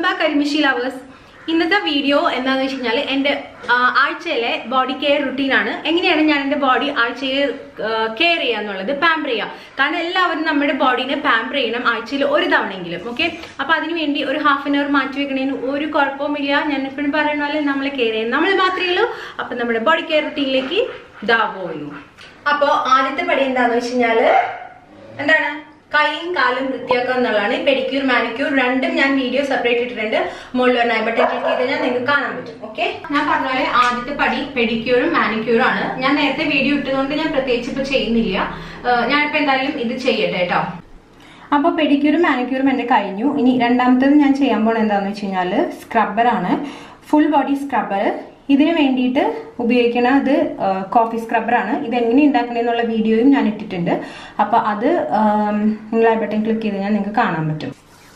Back കരിമിഷി lovers ഇന്നത്തെ video എന്താണെന്ന് വെച്ച് കഴിഞ്ഞാൽ എൻ്റെ ആ, ആഴ്ചയിലെ ബോഡി കെയർ റുട്ടീനാണ് എങ്ങനെയാണ് ഞാൻ എൻ്റെ ബോഡി ആഴ്ചയിൽ കെയർ ചെയ്യുക എന്നുള്ളത് പാമ്പർ ചെയ്യുക കാരണം എല്ലാവരും നമ്മുടെ ബോഡീനെ പാമ്പർ ചെയ്യണം ആഴ്ചയിൽ ഒരു തവണയെങ്കിലും ഓക്കെ അപ്പോൾ അതിന് വേണ്ടി ഒരു ഹാഫ് ആൻ അവർ മാറ്റി വെക്കണതിന് ഒരു കുഴപ്പവുമില്ല ഞാൻ എപ്പോഴും പറയുന്ന പോലെ നമ്മൾ കെയർ ചെയ്യും നമ്മൾ മാത്രമേ ഉള്ളൂ അപ്പം നമ്മുടെ ബോഡി കെയർ റുട്ടീനിലേക്ക് ഇതാ പോകുന്നു അപ്പോൾ ആദ്യത്തെ പടി എന്താണെന്ന് വെച്ച് കഴിഞ്ഞാൽ എന്താണ് കൈയും കാലും വൃത്തിയാക്കുക എന്നുള്ളതാണ് പെഡിക്യൂർ മാനിക്യൂർ രണ്ടും ഞാൻ വീഡിയോ സെപ്പറേറ്റ് ഇട്ടിട്ടുണ്ട് മുകളിൽ ഒരു ബട്ടൺ ക്ലിക്ക് ചെയ്ത് കഴിഞ്ഞാൽ നിങ്ങൾക്ക് കാണാൻ പറ്റും ഓക്കെ ഞാൻ പറഞ്ഞ പോലെ ആദ്യത്തെ പടി പെഡിക്യൂറും മാനിക്യൂറും ആണ് ഞാൻ നേരത്തെ വീഡിയോ ഇട്ടതുകൊണ്ട് ഞാൻ പ്രത്യേകിച്ച് ഇപ്പൊ ചെയ്യുന്നില്ല ഏഹ് ഞാനിപ്പോ എന്തായാലും ഇത് ചെയ്യട്ടെ കേട്ടോ അപ്പോൾ പെഡിക്യൂറും മാനിക്യൂറും എൻ്റെ കഴിഞ്ഞു ഇനി രണ്ടാമത്തത് ഞാൻ ചെയ്യാൻ പോണത് എന്താണെന്ന് വെച്ച് കഴിഞ്ഞാൽ സ്ക്രബ്ബറാണ് ഫുൾ ബോഡി സ്ക്രബ്ബർ ഇതിന് വേണ്ടിയിട്ട് ഉപയോഗിക്കുന്നത് കോഫി സ്ക്രബ്ബറാണ് ഇത് എങ്ങനെ ഉണ്ടാക്കണമെന്നുള്ള വീഡിയോയും ഞാൻ ഇട്ടിട്ടുണ്ട് അപ്പോൾ അത് ആം, നിങ്ങൾ ആ ബട്ടൺ ക്ലിക്ക് ചെയ്ത് കഴിഞ്ഞാൽ നിങ്ങൾക്ക് കാണാൻ പറ്റും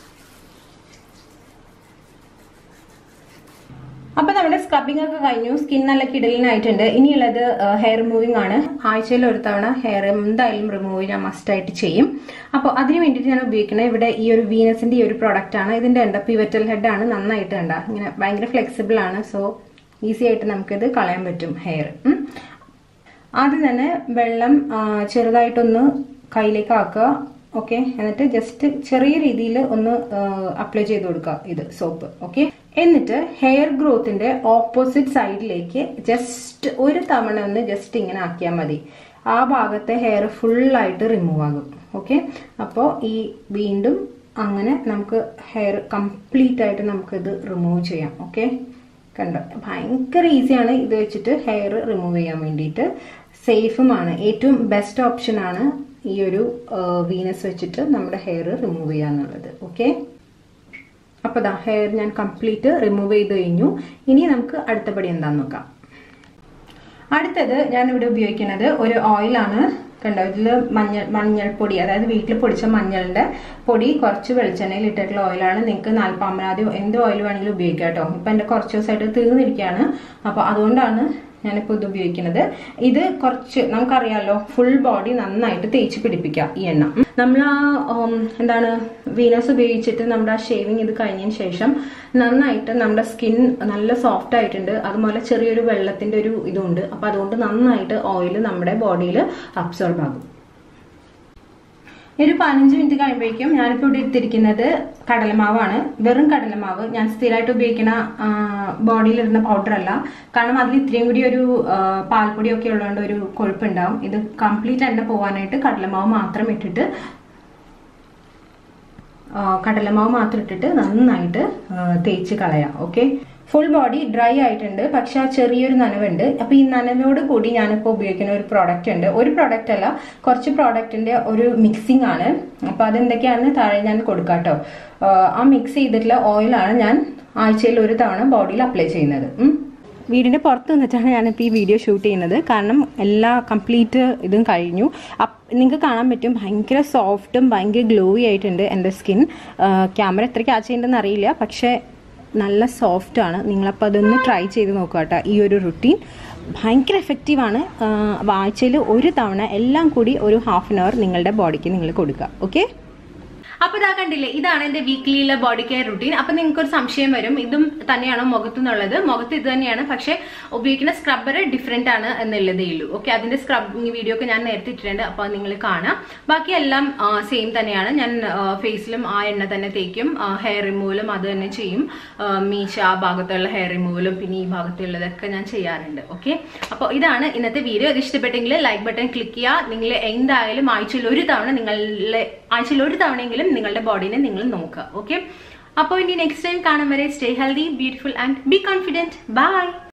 അപ്പൊ നമ്മുടെ സ്ക്രബിംഗ് ഒക്കെ കഴിഞ്ഞു സ്കിൻ നല്ല കിടലിനായിട്ടുണ്ട് ഇനിയുള്ളത് ഹെയർ റിമൂവിംഗ് ആണ് ആഴ്ചയിൽ ഒരു തവണ ഹെയർ എന്തായാലും റിമൂവ് ഞാൻ മസ്റ്റ് ആയിട്ട് ചെയ്യും അപ്പോൾ അതിന് വേണ്ടിയിട്ട് ഞാൻ ഉപയോഗിക്കുന്നത് ഇവിടെ ഈ ഒരു വീനസിന്റെ ഈ ഒരു പ്രോഡക്റ്റ് ആണ് ഇതിന്റെ എന്താ പിവറ്റൽ ഹെഡ് ആണ് നന്നായിട്ട് കണ്ട ഇങ്ങനെ ഭയങ്കര ഫ്ലെക്സിബിൾ ആണ് സോ ഈസി ആയിട്ട് നമുക്കിത് കളയാൻ പറ്റും ഹെയർ ആദ്യം തന്നെ വെള്ളം ആ, ചെറുതായിട്ടൊന്ന് കയ്യിലേക്ക് ആക്കുക ഓക്കെ എന്നിട്ട് ജസ്റ്റ് ചെറിയ രീതിയിൽ ഒന്ന് അപ്ലൈ ചെയ്ത് കൊടുക്കുക ഇത് സോപ്പ് ഓക്കെ എന്നിട്ട് ഹെയർ ഗ്രോത്തിന്റെ ഓപ്പോസിറ്റ് സൈഡിലേക്ക് ജസ്റ്റ് ഒരു തവണ ഒന്ന് ജസ്റ്റ് ഇങ്ങനെ ആക്കിയാൽ മതി ആ ഭാഗത്തെ ഹെയർ ഫുള്ളായിട്ട് റിമൂവ് ആകും ഓക്കെ അപ്പോൾ ഈ വീണ്ടും അങ്ങനെ നമുക്ക് ഹെയർ കംപ്ലീറ്റ് ആയിട്ട് നമുക്കിത് റിമൂവ് ചെയ്യാം ഓക്കെ കണ്ടോ ഭയങ്കര ഈസിയാണ് ഇത് വെച്ചിട്ട് ഹെയർ റിമൂവ് ചെയ്യാൻ വേണ്ടിയിട്ട് സേഫുമാണ് ഏറ്റവും ബെസ്റ്റ് ഓപ്ഷൻ ആണ് ഈ ഒരു വീനസ് വെച്ചിട്ട് നമ്മുടെ ഹെയർ റിമൂവ് ചെയ്യുക എന്നുള്ളത് ഓക്കെ അപ്പോൾ ദാ ഹെയർ ഞാൻ കംപ്ലീറ്റ് റിമൂവ് ചെയ്ത് കഴിഞ്ഞു ഇനി നമുക്ക് അടുത്ത പടി എന്താന്ന് നോക്കാം അടുത്തത് ഞാൻ ഇവിടെ ഉപയോഗിക്കുന്നത് ഒരു ഓയിലാണ് കണ്ടോ ഇതിൽ മഞ്ഞൾ മഞ്ഞൾപ്പൊടി അതായത് വീട്ടിൽ പൊടിച്ച മഞ്ഞളിന്റെ പൊടി കുറച്ച് വെളിച്ചെണ്ണയിൽ ഇട്ടിട്ടുള്ള ഓയിലാണ് നിങ്ങൾക്ക് നാൽപ്പാമരാതി എന്ത് ഓയിൽ വേണമെങ്കിലും ഉപയോഗിക്കാം കേട്ടോ ഇപ്പം എൻ്റെ കുറച്ച് ദിവസമായിട്ട് തീർന്നിരിക്കുകയാണ് അപ്പോൾ അതുകൊണ്ടാണ് ഞാനിപ്പോൾ ഇത് ഉപയോഗിക്കുന്നത് ഇത് കുറച്ച് നമുക്കറിയാലോ ഫുൾ ബോഡി നന്നായിട്ട് തേച്ച് പിടിപ്പിക്കുക ഈ എണ്ണ നമ്മൾ ആ ഉം, എന്താണ് വീനസ് ഉപയോഗിച്ചിട്ട് നമ്മുടെ ആ ഷേവിങ് ഇത് കഴിഞ്ഞതിന് ശേഷം നന്നായിട്ട് നമ്മുടെ സ്കിൻ നല്ല സോഫ്റ്റ് ആയിട്ടുണ്ട് അതുപോലെ ചെറിയൊരു വെള്ളത്തിന്റെ ഒരു ഇതുണ്ട് അപ്പൊ അതുകൊണ്ട് നന്നായിട്ട് ഓയിൽ നമ്മുടെ ബോഡിയിൽ അബ്സോർബ് ആകും ഒരു പതിനഞ്ച് മിനിറ്റ് കഴിയുമ്പോഴേക്കും ഞാനിപ്പോൾ ഇവിടെ എടുത്തിരിക്കുന്നത് കടലമാവാണ് വെറും കടലമാവ് ഞാൻ സ്ഥിരമായിട്ട് ഉപയോഗിക്കുന്ന ബോഡിയിലിടുന്ന പൗഡർ അല്ല കാരണം അതിൽ ഇത്രയും കൂടി ഒരു ആ, പാൽപ്പൊടിയൊക്കെ ഉള്ളതുകൊണ്ട് ഒരു കൊഴുപ്പുണ്ടാവും ഇത് കംപ്ലീറ്റ് എണ്ണ പോകാനായിട്ട് കടലമാവ് മാത്രം ഇട്ടിട്ട് ആ, കടലമാവ് മാത്രം ഇട്ടിട്ട് നന്നായിട്ട് ആ, തേച്ച് കളയാം ഓക്കെ ഫുൾ ബോഡി ഡ്രൈ ആയിട്ടുണ്ട് പക്ഷെ ആ ചെറിയൊരു നനവുണ്ട് അപ്പൊ ഈ നനവോട് കൂടി ഞാനിപ്പോൾ ഉപയോഗിക്കുന്ന ഒരു പ്രോഡക്റ്റ് ഉണ്ട് ഒരു പ്രോഡക്റ്റ് അല്ല കുറച്ച് പ്രോഡക്റ്റിന്റെ ഒരു മിക്സിംഗ് ആണ് അപ്പൊ അതെന്തൊക്കെയാണെന്ന് താഴെ ഞാൻ കൊടുക്കാം കേട്ടോ ആ മിക്സ് ചെയ്തിട്ടുള്ള ഓയിലാണ് ഞാൻ ആഴ്ചയിൽ ഒരു തവണ ബോഡിയിൽ അപ്ലൈ ചെയ്യുന്നത് ഉം. വീടിന്റെ പുറത്ത് നിന്നിട്ടാണ് ഞാനിപ്പോൾ ഈ വീഡിയോ ഷൂട്ട് ചെയ്യുന്നത് കാരണം എല്ലാ കംപ്ലീറ്റ് ഇതും കഴിഞ്ഞു നിങ്ങൾക്ക് കാണാൻ പറ്റും ഭയങ്കര സോഫ്റ്റും ഭയങ്കര ഗ്ലോയി ആയിട്ടുണ്ട് എൻ്റെ സ്കിൻ ക്യാമറ എത്ര ക്യാച്ച് ചെയ്യുന്നുണ്ടെന്ന് അറിയില്ല പക്ഷേ നല്ല സോഫ്റ്റ് ആണ് നിങ്ങളപ്പോൾ അതൊന്ന് ട്രൈ ചെയ്ത് നോക്കുക കേട്ടോ ഈ ഒരു റുട്ടീൻ ഭയങ്കര എഫക്റ്റീവാണ് ആഴ്ചയിൽ ഒരു തവണ എല്ലാം കൂടി ഒരു ഹാഫ് ആൻ അവർ നിങ്ങളുടെ ബോഡിക്ക് നിങ്ങൾ കൊടുക്കുക ഓക്കെ അപ്പൊ ഇതാ കണ്ടില്ലേ ഇതാണ് എന്റെ വീക്ക്ലിയിലെ ബോഡി കെയർ റുട്ടീൻ അപ്പൊ നിങ്ങൾക്ക് ഒരു സംശയം വരും ഇതും തന്നെയാണോ മുഖത്ത് നിന്നുള്ളത് മുഖത്ത് ഇത് തന്നെയാണ് പക്ഷെ ഉപയോഗിക്കുന്ന സ്ക്രബ്ബർ ഡിഫറെന്റ് ആണ് എന്നുള്ളതേ ഉള്ളൂ ഓക്കെ അതിന്റെ സ്ക്രബിങ് വീഡിയോ ഒക്കെ ഞാൻ നേരത്തെ ഇട്ടിട്ടുണ്ട് അപ്പൊ നിങ്ങൾ കാണാം ബാക്കി എല്ലാം സെയിം തന്നെയാണ് ഞാൻ ഫേസിലും ആ എണ്ണ തന്നെ തേക്കും ഹെയർ റിമൂവലും അത് തന്നെ ചെയ്യും ആ, മീശ ആ ഭാഗത്തുള്ള ഹെയർ റിമൂവലും പിന്നെ ഈ ഭാഗത്തുള്ളതൊക്കെ ഞാൻ ചെയ്യാറുണ്ട് ഓക്കെ അപ്പോൾ ഇതാണ് ഇന്നത്തെ വീഡിയോ ഇത് ഇഷ്ടപ്പെട്ടെങ്കിൽ ലൈക്ക് ബട്ടൺ ക്ലിക്ക് ചെയ്യുക നിങ്ങൾ എന്തായാലും ആഴ്ചയിൽ ഒരു തവണ നിങ്ങളുടെ ആഴ്ചയിൽ ഒരു തവണയെങ്കിലും നിങ്ങളുടെ ബോഡീനെ നിങ്ങൾ നോക്കുക ഓക്കെ അപ്പോൾ ഇനി നെക്സ്റ്റ് ടൈം കാണും വരെ stay healthy beautiful and be confident by